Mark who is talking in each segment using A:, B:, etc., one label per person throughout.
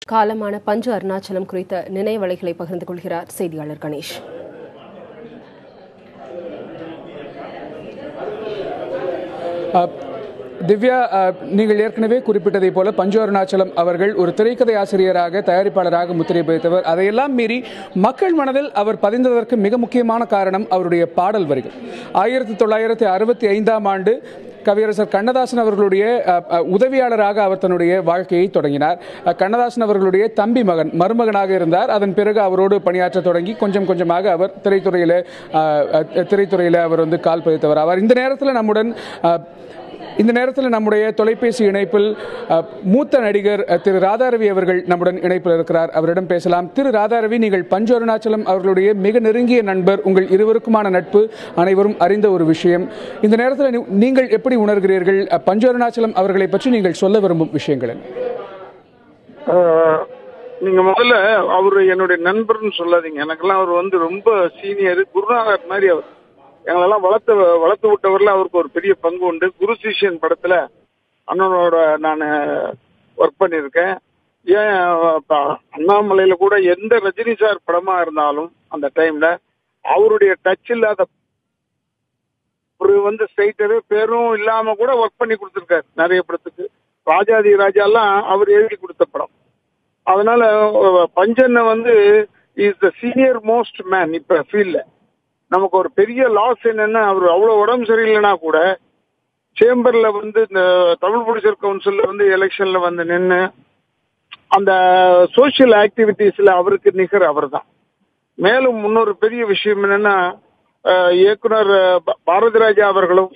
A: காலமான பஞ்சு அருணாச்சலம் குறித்த நினைவலைகளை பகிர்ந்து கொள்கிறார் செய்தியாளர் கணேஷ்
B: அஹ், திவ்யா அஹ், நீங்கள் ஏற்கனவே குறிப்பிட்டதைப் போல பஞ்சு அருணாச்சலம் அவர்கள் ஒரு திரைக்கதை ஆசிரியராக தயாரிப்பாளராக முத்திரை பதித்தவர் அதையெல்லாம் மீறி மக்கள் மனதில் அவர் பதிந்ததற்கு மிக முக்கியமான காரணம் அவருடைய பாடல் வரிகள் ஆயிரத்தி தொள்ளாயிரத்தி அறுபத்தி ஐந்தாம் ஆண்டு கவியரசர் கண்ணதாசன் அவர்களுடைய அஹ், அஹ், உதவியாளராக அவர் தன்னுடைய வாழ்க்கையை தொடங்கினார் அஹ், கண்ணதாசன் அவர்களுடைய தம்பி மகன் மருமகனாக இருந்தார் அதன் பிறகு அவரோடு பணியாற்ற தொடங்கி கொஞ்சம் கொஞ்சமாக அவர் திரைத்துறையில் திரைத்துறையில் அவர் வந்து கால் பதித்தவர் அவர் இந்த நேரத்தில் நம்முடன் அஹ், இந்த நேரத்தில் நம்முடைய தொலைபேசி இணைப்பில் அஹ், மூத்த நடிகர் அஹ், திரு ராதாரவி அவர்கள் நம்முடன் இணைப்பில் இருக்கிறார் அவரிடம் பேசலாம் திரு ராதாரவி நீங்கள் பஞ்சு அருணாச்சலம் அவர்களுடைய மிக நெருங்கிய நண்பர் உங்கள் இருவருக்குமான நட்பு அனைவரும் அறிந்த ஒரு விஷயம் இந்த நேரத்தில் நீ- நீங்கள் எப்படி உணர்கிறீர்கள் அஹ், பஞ்சு அருணாச்சலம் அவர்களை பற்றி நீங்கள் சொல்ல விரும்பும் விஷயங்கள் என்ன?
C: ஆஹ், நீங்க முதல்ல அவரு என்னுடைய நண்பர்னு சொல்லாதீங்க எனக்கெல்லாம் அவர் வந்து ரொம்ப சீனியர் குருநாதர் மாதிரி அவர் எங்களெல்லாம் வளர்த்து வளர்த்து விட்டவர்ல அவருக்கு ஒரு பெரிய பங்கு உண்டு குரு சிஷ்யன் படத்துல அண்ணனோட நான் ஒர்க் பண்ணியிருக்கேன் ஏன் அப்ப அண்ணாமலையில கூட எந்த ரஜினி சார் படமா இருந்தாலும் அந்த டைம்ல அவருடைய டச் இல்லாத ஒரு வந்து ஸ்ட்ரைட்டரு பேரும் இல்லாம கூட ஒர்க் பண்ணி கொடுத்துருக்காரு நிறைய படத்துக்கு ராஜாதி ராஜாலாம் அவர் எழுதி கொடுத்த படம் அதனால அஹ், பஞ்சன் வந்து is the senior most man இப்ப ஃபீல்ட்ல நமக்கு ஒரு பெரிய லாஸ் என்னன்னா அவர் அவ்வளவு உடம்பு சரியில்லைன்னா கூட சேம்பர்ல வந்து இந்த தமிழ் ப்ரொடியூசர் கவுன்சில்ல வந்து எலெக்ஷன்ல வந்து நின்று அந்த சோஷியல் ஆக்டிவிட்டீஸ்ல அவருக்கு நிகர் அவர்தான் மேலும் இன்னொரு பெரிய விஷயம் என்னன்னா அஹ், இயக்குனர் அஹ், பா- பாரதி ராஜா அவர்களும்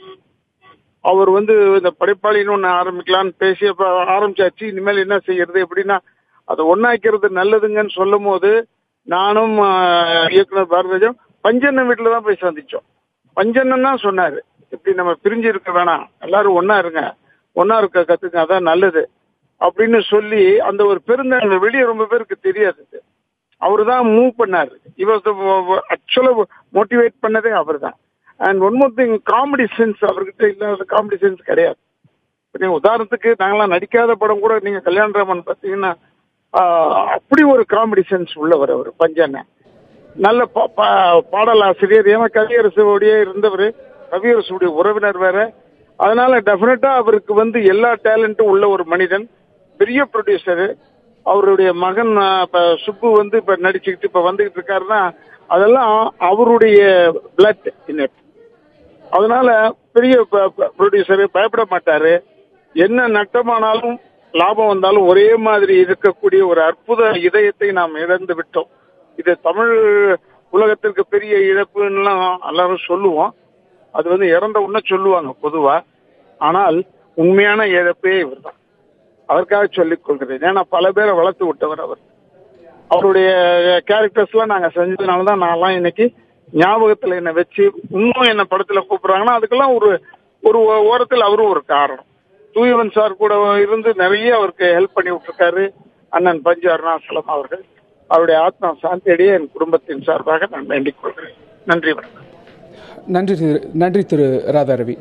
C: அவர் வந்து இந்த படைப்பாளின்னு ஒன்று ஆரம்பிக்கலாம்னு பேசி அப்ப ஆரம்பிச்சாச்சு இனிமேல் என்ன செய்யறது எப்படின்னா அதை ஒன்னாக்கிறது நல்லதுங்கன்னு சொல்லும் போது நானும் அஹ், இயக்குனர் பாரதி ராஜா பஞ்சண்ணன் வீட்டில் தான் போய் சந்திச்சோம் பஞ்சண்ணன் தான் சொன்னாரு இப்படி நம்ம பிரிஞ்சு இருக்க வேணாம் எல்லாரும் ஒன்னா இருங்க ஒன்னா இருக்க கத்துங்க அதான் நல்லது அப்படின்னு சொல்லி அந்த ஒரு பெருந்தன்மை வெளியே ரொம்ப பேருக்கு தெரியாது அவர் தான் மூவ் பண்ணாரு இவர் ஆக்சுவலா மோட்டிவேட் பண்ணதே அவர் தான் and one more thing comedy sense அவர்கிட்ட இல்லாத காமெடி சென்ஸ் கிடையாது இப்ப நீங்க உதாரணத்துக்கு நாங்களாம் நடிக்காத படம் கூட நீங்க கல்யாணராமன் பார்த்தீங்கன்னா ஆஹ், அப்படி ஒரு காமெடி சென்ஸ் உள்ளவர் அவர் பஞ்சண்ணன் நல்ல பா- பா- பாடலாசிரியர் ஏன்னா கவியரசுடைய இருந்தவர் கவியரசுடைய உறவினர் வேற அதனால டெஃபினட்டா அவருக்கு வந்து எல்லா டேலண்ட்டும் உள்ள ஒரு மனிதன் பெரிய ப்ரொடியூசரு அவருடைய மகன் ஆஹ், இப்ப சுப்பு வந்து இப்ப நடிச்சுக்கிட்டு இப்ப வந்துகிட்டு இருக்காருன்னா அதெல்லாம் அவருடைய பிளட் இன்னட் அதனால பெரிய ப்ரொடியூசரு பயப்பட மாட்டாரு என்ன நட்டமானாலும் லாபம் வந்தாலும் ஒரே மாதிரி இருக்கக்கூடிய ஒரு அற்புத இதயத்தை நாம் இழந்து விட்டோம் இது தமிழ் உலகத்திற்கு பெரிய இழப்புன்னுலாம் எல்லாரும் சொல்லுவோம் அது வந்து இறந்த உடனே சொல்லுவாங்க பொதுவா ஆனால் உண்மையான இழப்பே இவர்தான் அதற்காக சொல்லிக் கொள்கிறேன் ஏன்னா பல பேரை வளர்த்து விட்டவர் அவர் அவருடைய கேரக்டர்ஸ்லாம் நாங்க செஞ்சதுனால தான் நான்லாம் இன்னைக்கு ஞாபகத்துல என்னை வச்சு இன்னும் என்ன படத்துல கூப்பிடுறாங்கன்னா அதுக்கெல்லாம் ஒரு ஒரு ஓ- ஓரத்தில் அவரும் ஒரு காரணம் தூயவன் சார் கூட இருந்து நிறைய அவருக்கு ஹெல்ப் பண்ணி விட்டுருக்காரு அண்ணன் பஞ்சு அருணாசலம் அவர்கள் அவருடைய ஆத்மா சாந்தியடைய என் குடும்பத்தின் சார்பாக நான் வேண்டிக் கொள்கிறேன் நன்றி வணக்கம்
B: நன்றி திரு நன்றி திரு ராதாரவி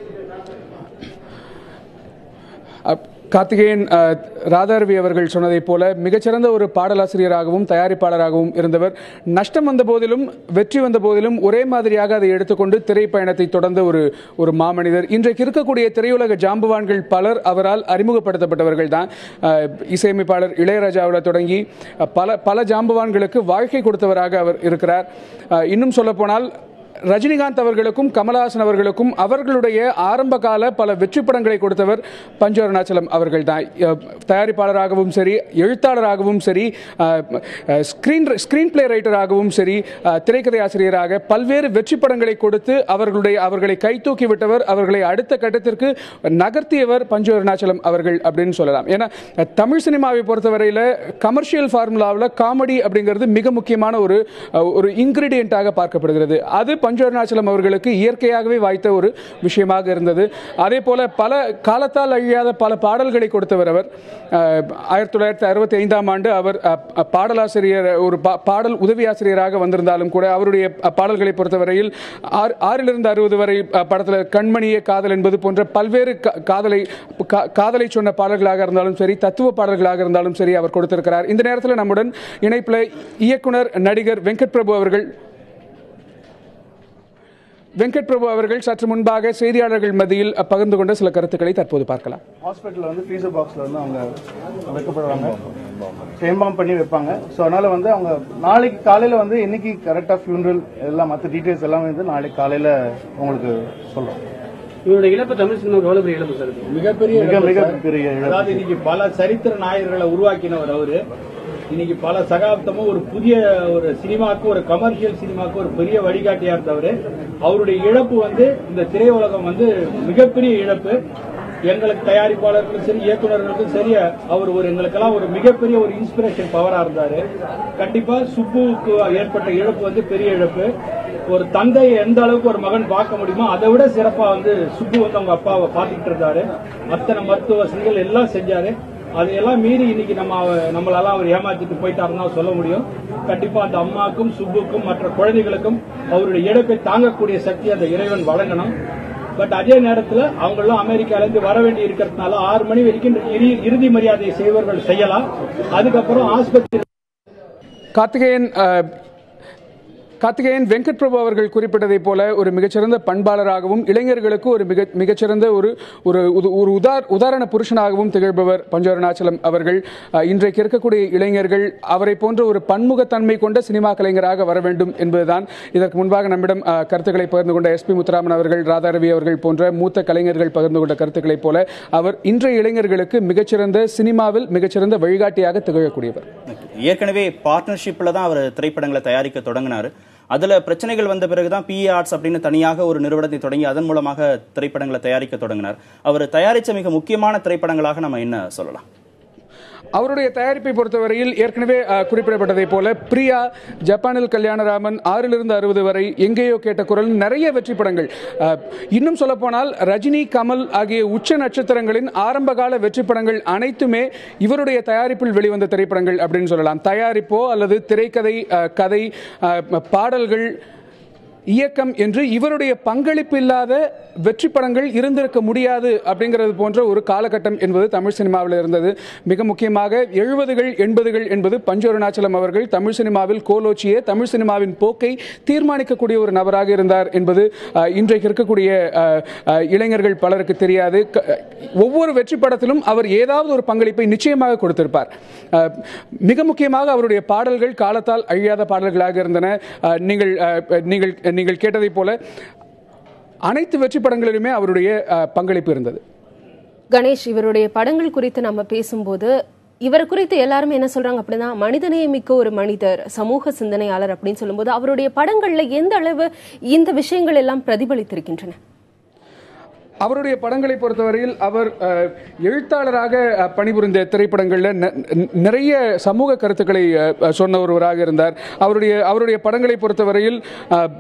B: அப்- கார்த்திகேயன் அஹ், ராதாரவி அவர்கள் சொன்னதைப் போல மிகச்சிறந்த ஒரு பாடலாசிரியராகவும் தயாரிப்பாளராகவும் இருந்தவர் நஷ்டம் வந்த போதிலும் வெற்றி வந்த போதிலும் ஒரே மாதிரியாக அதை எடுத்துக்கொண்டு திரைப்பயணத்தை தொடர்ந்த ஒரு ஒரு மாமனிதர் இன்றைக்கு இருக்கக்கூடிய திரையுலக ஜாம்பவான்கள் பலர் அவரால் அறிமுகப்படுத்தப்பட்டவர்கள் தான் இசையமைப்பாளர் இளையராஜாவில் தொடங்கி அஹ், பல பல ஜாம்பவான்களுக்கு வாழ்க்கை கொடுத்தவராக அவர் இருக்கிறார் அஹ், இன்னும் சொல்லப்போனால் ரஜினிகாந்த் அவர்களுக்கும் கமலஹாசன் அவர்களுக்கும் அவர்களுடைய ஆரம்ப கால பல வெற்றி படங்களை கொடுத்தவர் பஞ்சு அருணாச்சலம் அவர்கள் தான் தயாரிப்பாளராகவும் சரி எழுத்தாளராகவும் சரி ஸ்கிரீன் ஸ்கிரீன் பிளே ரைட்டராகவும் சரி அஹ், திரைக்கதை ஆசிரியராக பல்வேறு வெற்றி படங்களை கொடுத்து அவர்களுடைய அவர்களை கைதூக்கி விட்டவர் அவர்களை அடுத்த கட்டத்திற்கு நகர்த்தியவர் பஞ்சு அருணாச்சலம் அவர்கள் அப்படின்னு சொல்லலாம் ஏன்னா அஹ், தமிழ் சினிமாவை பொறுத்தவரையில் கமர்ஷியல் ஃபார்முலாவில் காமெடி அப்படிங்கிறது மிக முக்கியமான ஒரு அஹ், ஒரு இன்கிரீடியண்ட்டாக பார்க்கப்படுகிறது அது பஞ்சு அருணாச்சலம் அவர்களுக்கு இயற்கையாகவே வாய்த்த ஒரு விஷயமாக இருந்தது அதே போல பல காலத்தால் அழியாத பல பாடல்களை கொடுத்தவர் அவர் அஹ், ஆயிரத்தி தொள்ளாயிரத்தி அறுபத்தி ஐந்தாம் ஆண்டு அவர் அஹ், அஹ், பாடலாசிரியர் ஒரு பா- பாடல் உதவி ஆசிரியராக வந்திருந்தாலும் கூட அவருடைய அஹ், பாடல்களை பொறுத்தவரையில் ஆறு ஆறிலிருந்து அறுபது வரை அஹ், படத்தில் கண்மணியே காதல் என்பது போன்ற பல்வேறு கா- காதலை கா- காதலை சொன்ன பாடல்களாக இருந்தாலும் சரி தத்துவ பாடல்களாக இருந்தாலும் சரி அவர் கொடுத்திருக்கிறார் இந்த நேரத்தில் நம்முடன் இணைப்பில் இயக்குனர் நடிகர் வெங்கட் பிரபு அவர்கள் வெங்கட் பிரபு அவர்கள் சற்று முன்பாக செய்தியாளர்கள் மத்தியில் அஹ், பகிர்ந்து கொண்ட சில கருத்துக்களை தற்போது பார்க்கலாம்
D: ஹாஸ்பிட்டலில் வந்து ஃப்ரீசர் பாக்ஸில் வந்து அவங்க வைக்கப்படுறாங்க டென்பாம் பண்ணி வைப்பாங்க ஸோ அதனால வந்து அவங்க நாளைக்கு காலையில் வந்து இன்னைக்கு கரெக்டாக ஃபியூனரல் எல்லாம் மற்ற டீட்டெயில்ஸ் எல்லாமே வந்து நாளைக்கு காலையில் உங்களுக்கு சொல்கிறோம்
E: இவருடைய இழப்பு தமிழ் சினிமாவுக்கு எவ்வளவு பெரிய இழப்பு சார் இது?
F: மிகப்பெரிய
D: மிக
F: இழப்பு
D: மிக
F: சார்.
D: பெரிய இழப்பு.
F: அதாவது இன்னைக்கு பல சரித்திர நாயகர்களை உருவாக்கினவர் அவரு இன்னைக்கு பல சகாப்தமும் ஒரு புதிய ஒரு சினிமாக்கு ஒரு கமர்ஷியல் சினிமாக்கு ஒரு பெரிய வழிகாட்டியா இருந்தவர் அவருடைய இழப்பு வந்து இந்த திரையுலகம் வந்து மிகப்பெரிய இழப்பு எங்களுக்கு தயாரிப்பாளர்களுக்கும் சரி இயக்குநர்களுக்கும் சரி அவர் ஒரு எங்களுக்கெல்லாம் ஒரு மிகப்பெரிய ஒரு இன்ஸ்பிரேஷன் பவரா இருந்தாரு கண்டிப்பா சுப்புவுக்கு ஏற்பட்ட இழப்பு வந்து பெரிய இழப்பு ஒரு தந்தையை எந்த அளவுக்கு ஒரு மகன் பார்க்க முடியுமோ அதை விட சிறப்பா வந்து சுப்பு வந்து அவங்க அப்பாவை பார்த்துக்கிட்டு இருந்தாரு அத்தனை மருத்துவ வசதிகள் எல்லாம் செஞ்சாரு அதையெல்லாம் மீறி இன்னைக்கு நம்ம அவ- நம்மளெல்லாம் அவர் ஏமாத்திட்டு போயிட்டாருன்னு தான் சொல்ல முடியும் கண்டிப்பா அந்த அம்மாக்கும் சுப்புக்கும் மற்ற குழந்தைகளுக்கும் அவருடைய இழப்பை தாங்கக்கூடிய சக்தி அந்த இறைவன் வழங்கணும் பட் அதே நேரத்தில் அவங்கெல்லாம் அமெரிக்கால இருந்து வர வேண்டி இருக்கிறதுனால ஆறு மணி வரைக்கும் இறுதி- இறுதி மரியாதை செய்வர்கள் செய்யலாம் அதுக்கப்புறம் ஆஸ்பத்திரி
B: கார்த்திகேயன் அஹ், கார்த்திகேயன் வெங்கட் பிரபு அவர்கள் குறிப்பிட்டதைப் போல ஒரு மிகச்சிறந்த பண்பாளராகவும் இளைஞர்களுக்கு ஒரு மிக மிகச்சிறந்த ஒரு ஒரு உது- ஒரு உதார் உதாரண புருஷனாகவும் திகழ்பவர் பஞ்சவரணாச்சலம் அவர்கள் அஹ், இன்றைக்கு இருக்கக்கூடிய இளைஞர்கள் அவரை போன்ற ஒரு பன்முகத்தன்மை கொண்ட சினிமா கலைஞராக வர வேண்டும் என்பதுதான் இதற்கு முன்பாக நம்மிடம் அஹ், கருத்துக்களை பகிர்ந்து கொண்ட எஸ்பி முத்துராமன் அவர்கள் ராதாரவி அவர்கள் போன்ற மூத்த கலைஞர்கள் பகிர்ந்து கொண்ட கருத்துக்களைப் போல அவர் இன்றைய இளைஞர்களுக்கு மிகச்சிறந்த சினிமாவில் மிகச்சிறந்த வழிகாட்டியாக திகழக்கூடியவர்
G: ஏற்கனவே பார்ட்னர்ஷிப்ல தான் அவர் திரைப்படங்களை தயாரிக்க தொடங்கினாரு அதுல பிரச்சனைகள் வந்த பிறகுதான் பிஏ ஆர்ட்ஸ் அப்படின்னு தனியாக ஒரு நிறுவனத்தை தொடங்கி அதன் மூலமாக திரைப்படங்களை தயாரிக்க தொடங்கினார் அவர் தயாரிச்ச மிக முக்கியமான திரைப்படங்களாக நம்ம என்ன சொல்லலாம்
B: அவருடைய தயாரிப்பை பொறுத்தவரையில் ஏற்கனவே அஹ், குறிப்பிடப்பட்டதைப் போல பிரியா ஜப்பானில் கல்யாணராமன் ஆறிலிருந்து அறுபது வரை எங்கேயோ கேட்ட குரல் நிறைய வெற்றி படங்கள் அஹ், இன்னும் சொல்லப்போனால் ரஜினி கமல் ஆகிய உச்ச நட்சத்திரங்களின் ஆரம்பகால வெற்றி படங்கள் அனைத்துமே இவருடைய தயாரிப்பில் வெளிவந்த திரைப்படங்கள் அப்படின்னு சொல்லலாம் தயாரிப்போ அல்லது திரைக்கதை அஹ், கதை அஹ், பாடல்கள் இயக்கம் என்று இவருடைய பங்களிப்பு இல்லாத வெற்றி படங்கள் இருந்திருக்க முடியாது அப்படிங்கிறது போன்ற ஒரு காலகட்டம் என்பது தமிழ் சினிமாவில் இருந்தது மிக முக்கியமாக எழுபதுகள் எண்பதுகள் என்பது பஞ்சோருணாச்சலம் அவர்கள் தமிழ் சினிமாவில் கோலோச்சிய தமிழ் சினிமாவின் போக்கை தீர்மானிக்கக்கூடிய ஒரு நபராக இருந்தார் என்பது அஹ், இன்றைக்கு இருக்கக்கூடிய அஹ், அஹ், இளைஞர்கள் பலருக்கு தெரியாது க- ஒவ்வொரு வெற்றி படத்திலும் அவர் ஏதாவது ஒரு பங்களிப்பை நிச்சயமாக கொடுத்திருப்பார் அஹ், மிக முக்கியமாக அவருடைய பாடல்கள் காலத்தால் அழியாத பாடல்களாக இருந்தன அஹ், நீங்கள் அஹ், நீங்கள் நீங்கள் கேட்டதைப் போல அனைத்து வெற்றி படங்களிலுமே அவருடைய அஹ், பங்களிப்பு இருந்தது
A: கணேஷ் இவருடைய படங்கள் குறித்து நம்ம பேசும்போது இவர் குறித்து எல்லாருமே என்ன சொல்றாங்க அப்படின்னா மனிதநேயமிக்க ஒரு மனிதர் சமூக சிந்தனையாளர் அப்படின்னு சொல்லும்போது அவருடைய படங்கள்ல எந்த அளவு இந்த விஷயங்கள் எல்லாம் பிரதிபலித்திருக்கின்றன
B: அவருடைய படங்களை பொறுத்தவரையில் அவர் அஹ், எழுத்தாளராக அஹ், பணிபுரிந்த திரைப்படங்களில் ந- ந- நிறைய சமூக கருத்துக்களை அஹ், சொன்ன ஒருவராக இருந்தார் அவருடைய அவருடைய படங்களை பொறுத்தவரையில் அஹ்,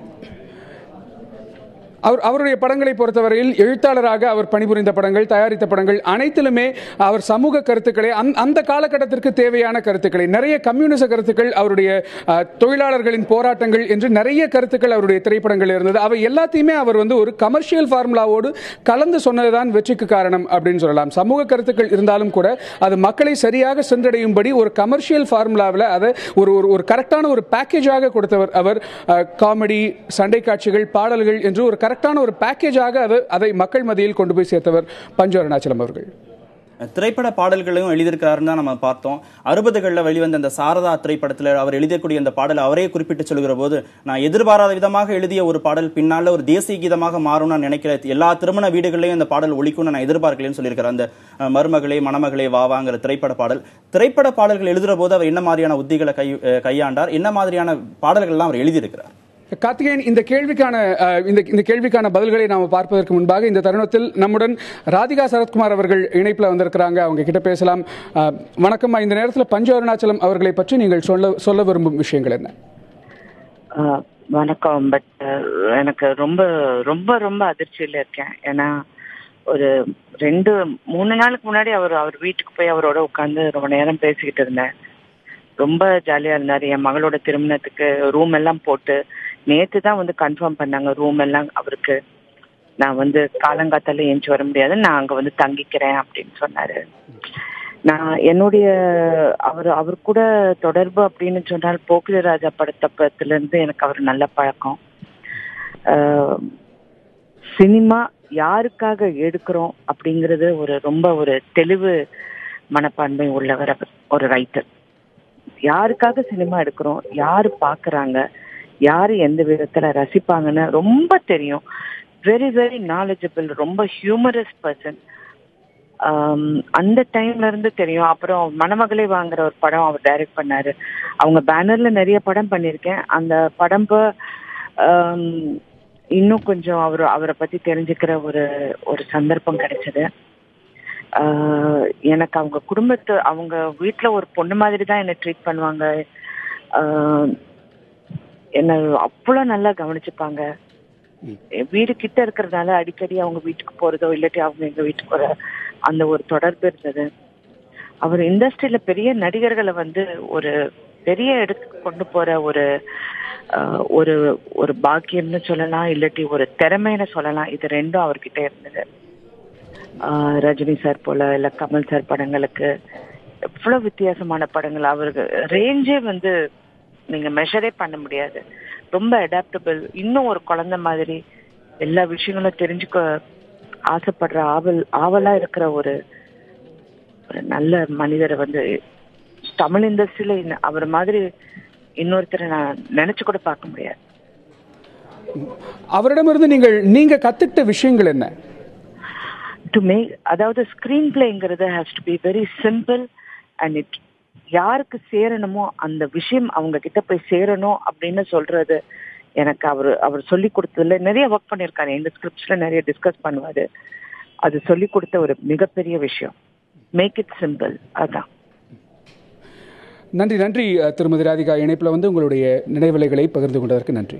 B: அவர் அவருடைய படங்களை பொறுத்தவரையில் எழுத்தாளராக அவர் பணிபுரிந்த படங்கள் தயாரித்த படங்கள் அனைத்திலுமே அவர் சமூக கருத்துக்களை அந்த- அந்த காலகட்டத்திற்கு தேவையான கருத்துக்களை நிறைய கம்யூனிச கருத்துக்கள் அவருடைய அஹ், தொழிலாளர்களின் போராட்டங்கள் என்று நிறைய கருத்துக்கள் அவருடைய திரைப்படங்கள் இருந்தது அவை எல்லாத்தையுமே அவர் வந்து ஒரு கமர்ஷியல் ஃபார்முலாவோடு கலந்து சொன்னதுதான் வெற்றிக்கு காரணம் அப்படின்னு சொல்லலாம் சமூக கருத்துக்கள் இருந்தாலும் கூட அது மக்களை சரியாக சென்றடையும்படி ஒரு கமர்ஷியல் ஃபார்முலாவில் அதை ஒரு ஒரு ஒரு கரெக்டான ஒரு பேக்கேஜாக கொடுத்தவர் அவர் காமெடி சண்டை காட்சிகள் பாடல்கள் என்று ஒரு கரெக்டான ஒரு பேக்கேஜாக அதை அதை மக்கள் மத்தியில் கொண்டு போய் சேர்த்தவர் பஞ்சு அருணாச்சலம் அவர்கள்
G: திரைப்பட பாடல்களையும் எழுதியிருக்காருன்னு தான் நம்ம பார்த்தோம் அறுபதுகளில் வெளிவந்த அந்த சாரதா திரைப்படத்தில் அவர் எழுதக்கூடிய அந்த பாடல் அவரே குறிப்பிட்டு சொல்கிற போது நான் எதிர்பாராத விதமாக எழுதிய ஒரு பாடல் பின்னால ஒரு தேசிய கீதமாக மாறும் நான் நினைக்கிறேன் எல்லா திருமண வீடுகளையும் அந்த பாடல் ஒழிக்கும்னு நான் எதிர்பார்க்கலன்னு சொல்லியிருக்காரு அந்த அஹ், மருமகளே மணமகளே வாவாங்கிற திரைப்பட பாடல் திரைப்பட பாடல்கள் எழுதுகிற போது அவர் என்ன மாதிரியான உத்திகளை கை அஹ், கையாண்டார் என்ன மாதிரியான பாடல்கள்லாம் அவர் எழுதியிருக்கிறார்
B: கார்த்திகேயன் இந்த கேள்விக்கான அஹ், இந்த இந்த கேள்விக்கான பதில்களை நாம் பார்ப்பதற்கு முன்பாக இந்த தருணத்தில் நம்முடன் ராதிகா சரத்குமார் அவர்கள் இணைப்பில் வந்திருக்கிறாங்க அவங்க கிட்ட பேசலாம் அஹ், வணக்கம்மா இந்த நேரத்தில் பஞ்சு அருணாச்சலம் அவர்களை பற்றி நீங்கள் சொல்ல சொல்ல விரும்பும் விஷயங்கள் என்ன
H: ஆஹ் வணக்கம் பட் எனக்கு ரொம்ப ரொம்ப ரொம்ப அதிர்ச்சியில இருக்கேன் ஏன்னா ஒரு ரெண்டு மூணு நாளுக்கு முன்னாடி அவர் அவர் வீட்டுக்கு போய் அவரோட உட்காந்து ரொம்ப நேரம் பேசிக்கிட்டு இருந்தேன் ரொம்ப ஜாலியா இருந்தாரு என் மகளோட திருமணத்துக்கு ரூம் எல்லாம் போட்டு நேத்து தான் வந்து கன்ஃபார்ம் பண்ணாங்க ரூம் எல்லாம் அவருக்கு நான் வந்து காலங்காத்தால ஏஞ்சி வர முடியாது நான் அங்க வந்து தங்கிக்கிறேன் அப்படின்னு சொன்னாரு நான் என்னுடைய அவர் அவர் கூட தொடர்பு அப்படின்னு சொன்னால் போக்கிரி ராஜா படத்தப்பத்துல இருந்து எனக்கு அவர் நல்ல பழக்கம் ஆஹ் சினிமா யாருக்காக எடுக்கிறோம் அப்படிங்கிறது ஒரு ரொம்ப ஒரு தெளிவு மனப்பான்மை உள்ளவர் அவர் ஒரு ரைட்டர் யாருக்காக சினிமா எடுக்கிறோம் யாரு பாக்குறாங்க யாரு எந்த விதத்துல ரசிப்பாங்கன்னு ரொம்ப தெரியும் வெரி வெரி நாலேஜபிள் ரொம்ப ஹியூமரஸ் பர்சன் அந்த டைம்ல இருந்து தெரியும் அப்புறம் மணமகளே வாங்குற ஒரு படம் அவர் டைரக்ட் பண்ணாரு அவங்க பேனர்ல நிறைய படம் பண்ணியிருக்கேன் அந்த படம் இப்ப, ஆம், இன்னும் கொஞ்சம் அவர் அவரை பத்தி தெரிஞ்சுக்கிற ஒரு ஒரு சந்தர்ப்பம் கிடைச்சது ஆஹ் எனக்கு அவங்க குடும்பத்து அவங்க வீட்ல ஒரு பொண்ணு மாதிரி தான் என்னை ட்ரீட் பண்ணுவாங்க ஆஹ் என்ன அவ்வளவு நல்லா கவனிச்சுப்பாங்க என் வீடு கிட்ட இருக்கிறதுனால அடிக்கடி அவங்க வீட்டுக்கு போறதோ இல்லாட்டி அவங்க எங்க வீட்டுக்கு போற அந்த ஒரு தொடர்பு இருந்தது அவர் இண்டஸ்ட்ரியில பெரிய நடிகர்களை வந்து ஒரு பெரிய இடத்துக்கு கொண்டு போற ஒரு ஆஹ், ஒரு ஒரு பாக்கியம்னு சொல்லலாம் இல்லாட்டி ஒரு திறமைன்னு சொல்லலாம் இது ரெண்டும் அவர்கிட்ட இருந்தது ஆஹ், ரஜினி சார் போல இல்ல கமல் சார் படங்களுக்கு எவ்வளவு வித்தியாசமான படங்கள் அவருக்கு ரேஞ்சே வந்து நீங்க மெஷரே பண்ண முடியாது ரொம்ப அடாப்டபிள் இன்னும் ஒரு குழந்தை மாதிரி எல்லா விஷயங்களும் தெரிஞ்சுக்க ஆசைப்படுற ஆவல் ஆவலா இருக்கிற ஒரு ஒரு நல்ல மனிதரை வந்து தமிழ் இண்டஸ்ட்ரியில அவர் மாதிரி இன்னொருத்தரை நான் நினைச்சு கூட பார்க்க முடியாது
B: அவரிடமிருந்து நீங்கள் நீங்க கத்துக்கிட்ட விஷயங்கள் என்ன
H: டு மேக் அதாவது ஸ்கிரீன் பிளேங்கிறது has to be very simple and it யாருக்கு சேரணுமோ அந்த விஷயம் அவங்க கிட்ட போய் சேரணும் அப்படின்னு சொல்றது எனக்கு அவர் அவர் சொல்லி கொடுத்ததுல நிறைய ஒர்க் பண்ணியிருக்காரு எங்க ஸ்கிரிப்ட்ஸ்ல நிறைய டிஸ்கஸ் பண்ணுவாரு அது சொல்லி கொடுத்த ஒரு மிகப்பெரிய விஷயம் மேக் இட் சிம்பிள் அதான்
B: நன்றி நன்றி அஹ், திருமதி ராதிகா இணைப்பில் வந்து உங்களுடைய நினைவலைகளை பகிர்ந்து கொண்டதற்கு நன்றி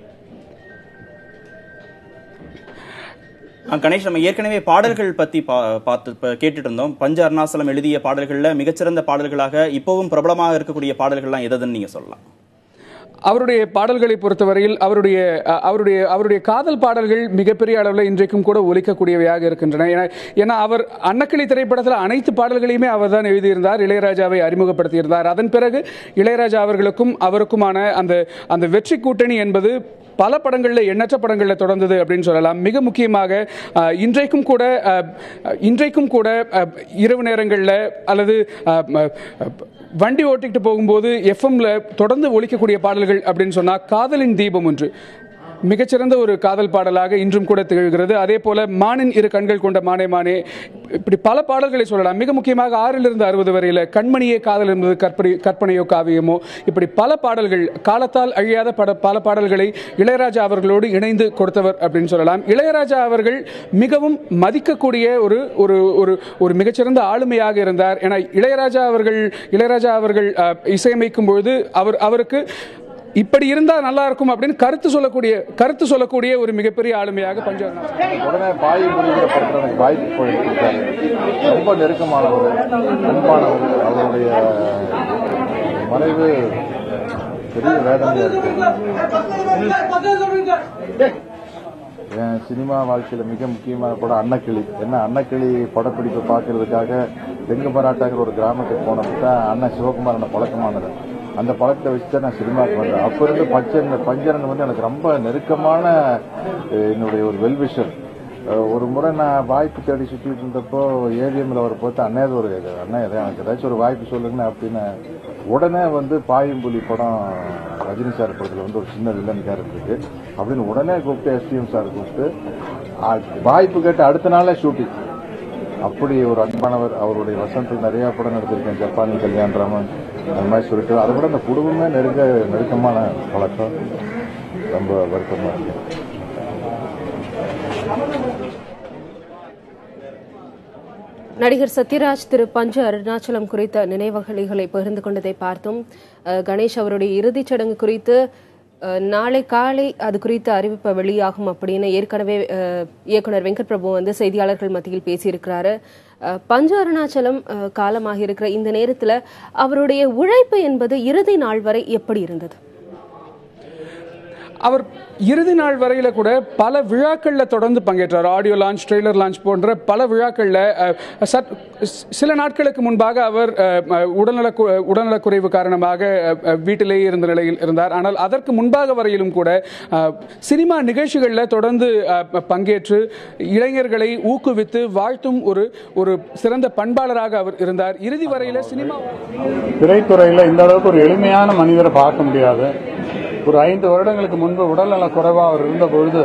G: ஆ, கணேஷ் நம்ம ஏற்கனவே பாடல்கள் பத்தி பா- பார்த்து இப்ப கேட்டுட்டு இருந்தோம் பஞ்ச அருணாசலம் எழுதிய பாடல்கள்ல மிகச்சிறந்த பாடல்களாக இப்பவும் பிரபலமாக இருக்கக்கூடிய பாடல்கள்லாம் எதுன்னு நீங்க சொல்லலாம்
B: அவருடைய பாடல்களை பொறுத்தவரையில் அவருடைய அஹ், அவருடைய அவருடைய காதல் பாடல்கள் மிகப்பெரிய அளவில் இன்றைக்கும் கூட ஒலிக்கக்கூடியவையாக இருக்கின்றன ஏன்னா ஏன்னா அவர் அன்னக்கிளி திரைப்படத்தில் அனைத்து பாடல்களையுமே அவர் தான் எழுதியிருந்தார் இளையராஜாவை அறிமுகப்படுத்தியிருந்தார் அதன் பிறகு இளையராஜா அவர்களுக்கும் அவருக்குமான அந்த அந்த வெற்றி கூட்டணி என்பது பல படங்களில் எண்ணற்ற படங்களில் தொடர்ந்தது அப்படின்னு சொல்லலாம் மிக முக்கியமாக அஹ், இன்றைக்கும் கூட அஹ், இன்றைக்கும் கூட அஹ், இரவு நேரங்களில் அல்லது அஹ், ம- வண்டி ஓட்டிக்கிட்டு போகும்போது எஃப்எம்ல தொடர்ந்து ஒலிக்கக்கூடிய பாடல்கள் அப்படின்னு சொன்னா காதலின் தீபம் ஒன்று மிகச்சிறந்த ஒரு காதல் பாடலாக இன்றும் கூட திகழ்கிறது அதே போல மானின் இரு கண்கள் கொண்ட மானே மானே இப்படி பல பாடல்களை சொல்லலாம் மிக முக்கியமாக ஆறிலிருந்து அறுபது வரையில கண்மணியே காதல் என்பது கற்பனை கற்பனையோ காவியமோ இப்படி பல பாடல்கள் காலத்தால் அழியாத பட பல பாடல்களை இளையராஜா அவர்களோடு இணைந்து கொடுத்தவர் அப்படின்னு சொல்லலாம் இளையராஜா அவர்கள் மிகவும் மதிக்கக்கூடிய ஒரு ஒரு ஒரு ஒரு மிகச்சிறந்த ஆளுமையாக இருந்தார் ஏன்னா இளையராஜா அவர்கள் இளையராஜா அவர்கள் அஹ், இசையமைக்கும் பொழுது அவர் அவருக்கு இப்படி இருந்தா நல்லா இருக்கும் அப்படின்னு கருத்து சொல்லக்கூடிய கருத்து சொல்லக்கூடிய ஒரு மிகப்பெரிய ஆளுமையாக பஞ்சவரணம்
I: உடனே பாய் முடிகிற படத்தில் எனக்கு வாய்ப்பு போயிருக்காரு ரொம்ப நெருக்கமானவர் அன்பானவர் அவருடைய மறைவு பெரிய வேதனையா இருக்கு என் சினிமா வாழ்க்கையில மிக முக்கியமான படம் அன்னக்கிளி என்ன அன்னக்கிளி படப்பிடிப்பை பார்க்கறதுக்காக தெங்கு மராட்டாங்கிற ஒரு கிராமத்துக்கு போனப்ப தான் அண்ணன் சிவகுமார் என்ன பழக்கமானது அந்த பழக்கத்தை வச்சு தான் நான் சினிமாவுக்கு வந்தேன் அப்ப இருந்து பஞ்சன் பஞ்சரன் வந்து எனக்கு ரொம்ப நெருக்கமான அஹ், என்னுடைய ஒரு வெல்விஷர் ஒரு முறை நான் வாய்ப்பு தேடி சுற்றிட்டு இருந்தப்போ ஏவிஎம்ல அவர் பார்த்து அண்ணே இது ஒரு அண்ணா எதாவது எனக்கு ஏதாச்சும் ஒரு வாய்ப்பு சொல்லுங்க அப்படின்னு உடனே வந்து பாயும்புலி படம் ரஜினி சார் படத்தில் வந்து ஒரு சின்ன வில்லன் கேரக்டர் இருக்கு அப்படின்னு உடனே கூப்பிட்டு எஸ்டிஎம் சார் கூப்பிட்டு ஆ, வாய்ப்பு கேட்டு அடுத்த நாளே ஷூட்டிங் அப்படி ஒரு அன்பானவர் அவருடைய வசந்தத்தில் நிறைய படம் நடிச்சிருக்கேன் ஜப்பானி கல்யாண் ராமன் அந்த மாதிரி சொல்லிட்டு அதை விட அந்த குடும்பமே நெருங்க நெருக்கமான பழக்கம் ரொம்ப வருத்தமா இருக்கு
A: நடிகர் சத்யராஜ் திரு பஞ்ச அருணாச்சலம் குறித்த நினைவகலிகளை பகிர்ந்து கொண்டதை பார்த்தோம் அஹ், கணேஷ் அவருடைய இறுதிச் சடங்கு குறித்து அஹ், நாளை காலை அது குறித்த அறிவிப்பு வெளியாகும் அப்படின்னு ஏற்கனவே அஹ், இயக்குனர் வெங்கட் பிரபு வந்து செய்தியாளர்கள் மத்தியில் பேசியிருக்கிறாரு அஹ், பஞ்சு அருணாச்சலம் அஹ், காலமாக இருக்கிற இந்த நேரத்துல அவருடைய உழைப்பு என்பது இறுதி நாள் வரை எப்படி இருந்தது
B: அவர் இறுதி நாள் வரையில கூட பல விழாக்கள்ல தொடர்ந்து பங்கேற்றார் ஆடியோ லான்ச் ட்ரெய்லர் லான்ச் போன்ற பல விழாக்கள்ல அஹ், சற்- சில நாட்களுக்கு முன்பாக அவர் அஹ், அஹ், உடல்நல கு- உடல்நலக் குறைவு காரணமாக அஹ், அஹ், வீட்டிலேயே இருந்த நிலையில் இருந்தார் ஆனால் அதற்கு முன்பாக வரையிலும் கூட அஹ், சினிமா நிகழ்ச்சிகளில் தொடர்ந்து அஹ், பங்கேற்று இளைஞர்களை ஊக்குவித்து வாழ்த்தும் ஒரு ஒரு சிறந்த பண்பாளராக அவர் இருந்தார் இறுதி வரையில சினிமா
J: திரைத்துறையில் இந்த அளவுக்கு ஒரு எளிமையான மனிதரை பார்க்க முடியாது ஒரு ஐந்து வருடங்களுக்கு முன்பு உடல்நல குறைவாக அவர் இருந்த பொழுது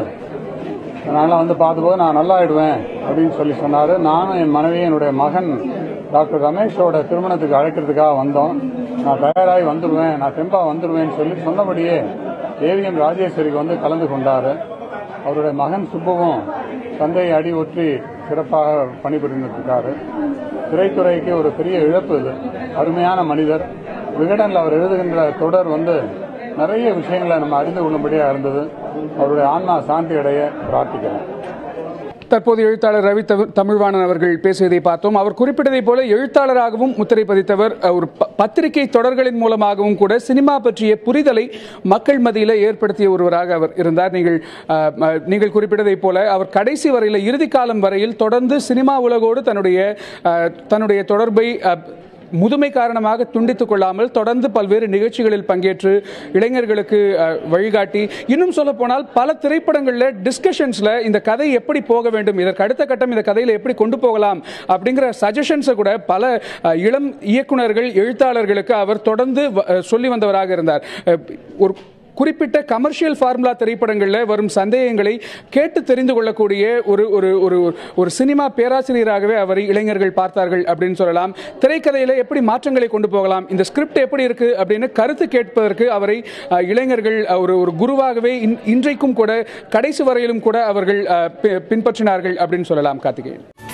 J: அதனால் வந்து பார்த்தபோது நான் நல்லாயிடுவேன் அப்படின்னு சொல்லி சொன்னார் நானும் என் மனைவியும் என்னுடைய மகன் டாக்டர் ரமேஷோட திருமணத்துக்கு அழைக்கிறதுக்காக வந்தோம் நான் தயாராகி வந்துடுவேன் நான் தெம்பா வந்துடுவேன்னு சொல்லி சொன்னபடியே ஏவிஎம் ராஜேஸ்வரிக்கு வந்து கலந்து கொண்டார் அவருடைய மகன் சுப்புவும் தந்தையை அடி ஒற்றி சிறப்பாக பணிபுரிந்துட்டு இருக்காரு திரைத்துறைக்கு ஒரு பெரிய இழப்பு இது அருமையான மனிதர் விகடனில் அவர் எழுதுகின்ற தொடர் வந்து நிறைய விஷயங்களை நம்ம அறிந்து கொள்ளும்படியா இருந்தது அவருடைய ஆன்மா சாந்தி அடைய பிரார்த்திக்கிறேன்
B: தற்போது எழுத்தாளர் ரவி தவி- தமிழ்வாணன் அவர்கள் பேசியதை பார்த்தோம் அவர் குறிப்பிட்டதைப் போல எழுத்தாளராகவும் முத்திரை பதித்தவர் அஹ், ஒரு ப- பத்திரிகை தொடர்களின் மூலமாகவும் கூட சினிமா பற்றிய புரிதலை மக்கள் மத்தியில் ஏற்படுத்திய ஒருவராக அவர் இருந்தார் நீங்கள் அஹ், அஹ், நீங்கள் குறிப்பிட்டதைப் போல அவர் கடைசி வரையில் இறுதி காலம் வரையில் தொடர்ந்து சினிமா உலகோடு தன்னுடைய அஹ், தன்னுடைய தொடர்பை அஹ், முதுமை காரணமாக துண்டித்துக் கொள்ளாமல் தொடர்ந்து பல்வேறு நிகழ்ச்சிகளில் பங்கேற்று இளைஞர்களுக்கு அஹ், வழிகாட்டி இன்னும் சொல்ல போனால் பல திரைப்படங்கள்ல டிஸ்கஷன்ஸ்ல இந்த கதை எப்படி போக வேண்டும் இதற்கு அடுத்த கட்டம் இந்த கதையில எப்படி கொண்டு போகலாம் அப்படிங்கிற சஜஷன்ஸை கூட பல அஹ், இளம் இயக்குனர்கள் எழுத்தாளர்களுக்கு அவர் தொடர்ந்து வ- அஹ், சொல்லி வந்தவராக இருந்தார் அஹ், ஒரு குறிப்பிட்ட கமர்ஷியல் ஃபார்முலா திரைப்படங்களில் வரும் சந்தேகங்களை கேட்டு தெரிந்து கொள்ளக்கூடிய ஒரு ஒரு ஒரு ஒரு சினிமா பேராசிரியராகவே அவரை இளைஞர்கள் பார்த்தார்கள் அப்படின்னு சொல்லலாம் திரைக்கதையில எப்படி மாற்றங்களை கொண்டு போகலாம் இந்த ஸ்கிரிப்ட் எப்படி இருக்கு அப்படின்னு கருத்து கேட்பதற்கு அவரை அஹ், இளைஞர்கள் அஹ், ஒரு ஒரு குருவாகவே இன்- இன்றைக்கும் கூட கடைசி வரையிலும் கூட அவர்கள் அஹ், பி- பின்பற்றினார்கள் அப்படின்னு சொல்லலாம் கார்த்திகேயன்